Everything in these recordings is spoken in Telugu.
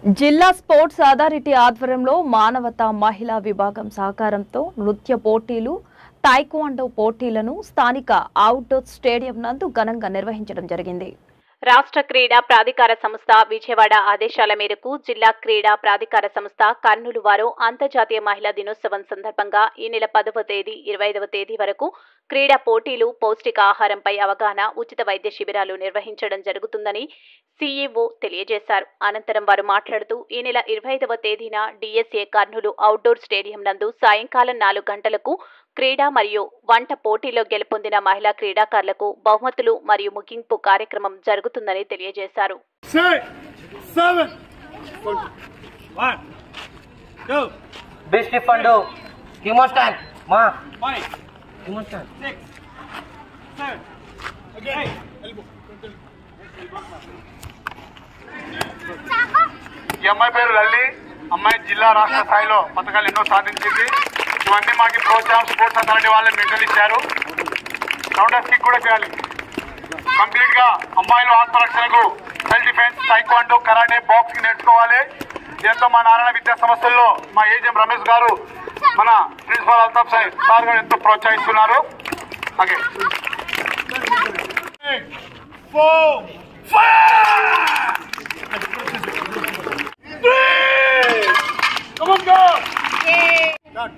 జిల్లా స్పోర్ట్స్ అథారిటీ ఆధ్వర్యంలో మానవతా మహిళా విభాగం సహకారంతో నృత్య పోటీలు టాయ్క్వాండో పోటీలను స్థానిక అవుట్డోర్ స్టేడియం నందు ఘనంగా నిర్వహించడం జరిగింది రాష్ట్ర క్రీడా ప్రాధికార సంస్థ విజయవాడ ఆదేశాల మేరకు జిల్లా క్రీడా ప్రాధికార సంస్థ కర్నూలు వారు అంతర్జాతీయ మహిళా దినోత్సవం సందర్భంగా ఈ నెల పదవ తేదీ ఇరవై ఐదవ తేదీ వరకు క్రీడా పోటీలు పౌష్టికాహారంపై అవగాహన ఉచిత వైద్య శిబిరాలు నిర్వహించడం జరుగుతుందని సీఈఓ తెలియజేశారు అనంతరం వారు మాట్లాడుతూ ఈ నెల ఇరవై ఐదవ తేదీన డిఎస్ఏ కర్నూలు అవుట్డోర్ స్టేడియం నందు సాయంకాలం నాలుగు గంటలకు క్రీడా మరియు వంట పోటీలో గెలుపొందిన మహిళా క్రీడాకారులకు బహుమతులు మరియు ముగింపు కార్యక్రమం జరుగుతుందని తెలియజేశారు six, seven, one, two, best fund హ్యూమోస్టాన్ మా five, హ్యూమోస్టాన్ six, seven. Again. Elbow. ఈ అమ్మాయి పేరు లల్లి అమ్మాయి జిల్లా రాష్ట్ర స్థాయిలో పథకాలు ఎన్నో సాధించింది ఇవన్నీ మాకు ప్రోత్సాహం స్పోర్ట్స్ అథారిటీ వాళ్ళే మెడల్ ఇచ్చారు కౌంటర్ కిక్ కూడా చేయాలి కంప్లీట్ గా అమ్మాయిలు ఆత్మరక్షణకు self defence taekwondo karate boxing నేర్చుకోవాలి దీంతో మా నారాయణ విద్యా సంస్థల్లో మా ఏజెం రమేష్ గారు మన ప్రిన్సిపల్ అల్తాఫ్ సార్ సార్ గారు ఎంతో ప్రోత్సహిస్తున్నారు okay Four, five, three. Come on, go. Done.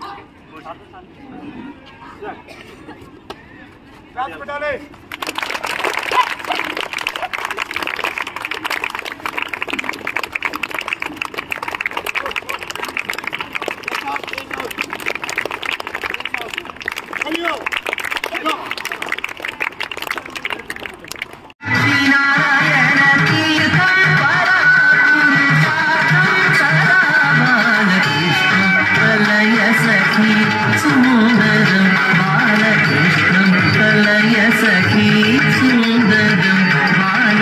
Dance పెట్టాలి Come on. కలయ సఖీ సుందరం బాలకృష్ణం కలయ సఖీ సుందరం బాల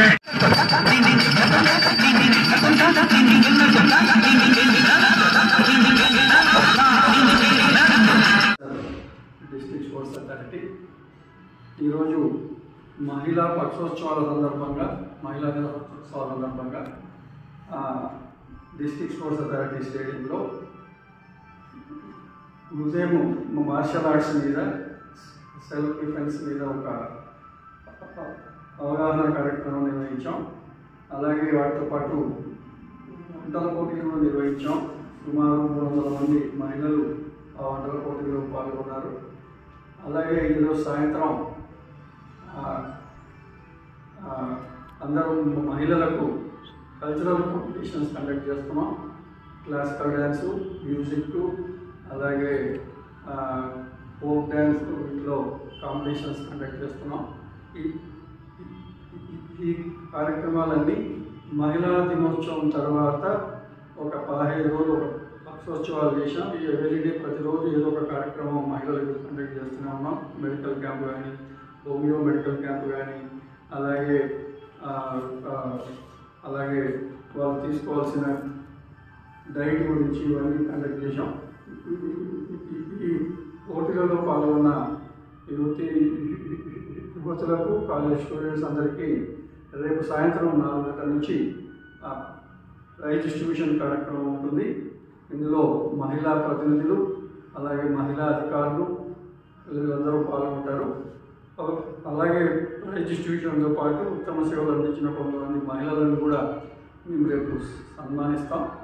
డిస్ట్రిక్ట్ స్పోర్ట్స్ అథారిటీ ఈరోజు మహిళా పక్షోత్సవాల సందర్భంగా మహిళా దినోత్సవాల సందర్భంగా ఆ, డిస్ట్రిక్ట్ స్పోర్ట్స్ అథారిటీ స్టేడియంలో ఉదయం మార్షల్ ఆర్ట్స్ మీద సెల్ఫ్ డిఫెన్స్ మీద ఒక అవగాహన కార్యక్రమం నిర్వహించాం అలాగే వాటితో పాటు వంటల పోటీలు నిర్వహించాం సుమారు మూడు వందల మంది మహిళలు ఆ వంటల పోటీలో పాల్గొన్నారు అలాగే ఈరోజు సాయంత్రం ఆ, ఆ, అందరూ మహిళలకు కల్చరల్ కాంపిటీషన్స్ కండక్ట్ చేస్తున్నాం క్లాసికల్ డ్యాన్సు మ్యూజిక్ అలాగే ఫోక్ డ్యాన్స్ వీటిలో కాంపిటీషన్స్ కండక్ట్ చేస్తున్నాం ఈ ఈ- ఈ కార్యక్రమాలన్నీ మహిళా దినోత్సవం తర్వాత ఒక పదహైదు రోజులు ఒక పక్షోత్సవాలు చేసాం ఈ ఎవ్రీడే ప్రతిరోజు ఏదో ఒక కార్యక్రమం మహిళలకు కండక్ట్ చేస్తూనే ఉన్నాం మెడికల్ క్యాంప్ కానీ హోమియో మెడికల్ క్యాంప్ కానీ అలాగే ఆ, ఆ, అలాగే వాళ్ళు తీసుకోవాల్సిన డైట్ గురించి ఇవన్నీ కండక్ట్ చేసాం ఈ పోటీలలో పాల్గొన్న యువతి యువతులకు కాలేజ్ స్టూడెంట్స్ అందరికీ రేపు సాయంత్రం నాలుగు గంటల నుంచి ఆ, ప్రైజ్ డిస్ట్రిబ్యూషన్ కార్యక్రమం ఉంటుంది ఇందులో మహిళా ప్రతినిధులు అలాగే మహిళా అధికారులు వీళ్ళందరూ పాల్గొంటారు అల- అలాగే ప్రైజ్ డిస్ట్రిబ్యూషన్తో పాటు ఉత్తమ సేవలు అందించిన కొంతమంది మహిళలను కూడా మేము రేపు సన్మానిస్తాం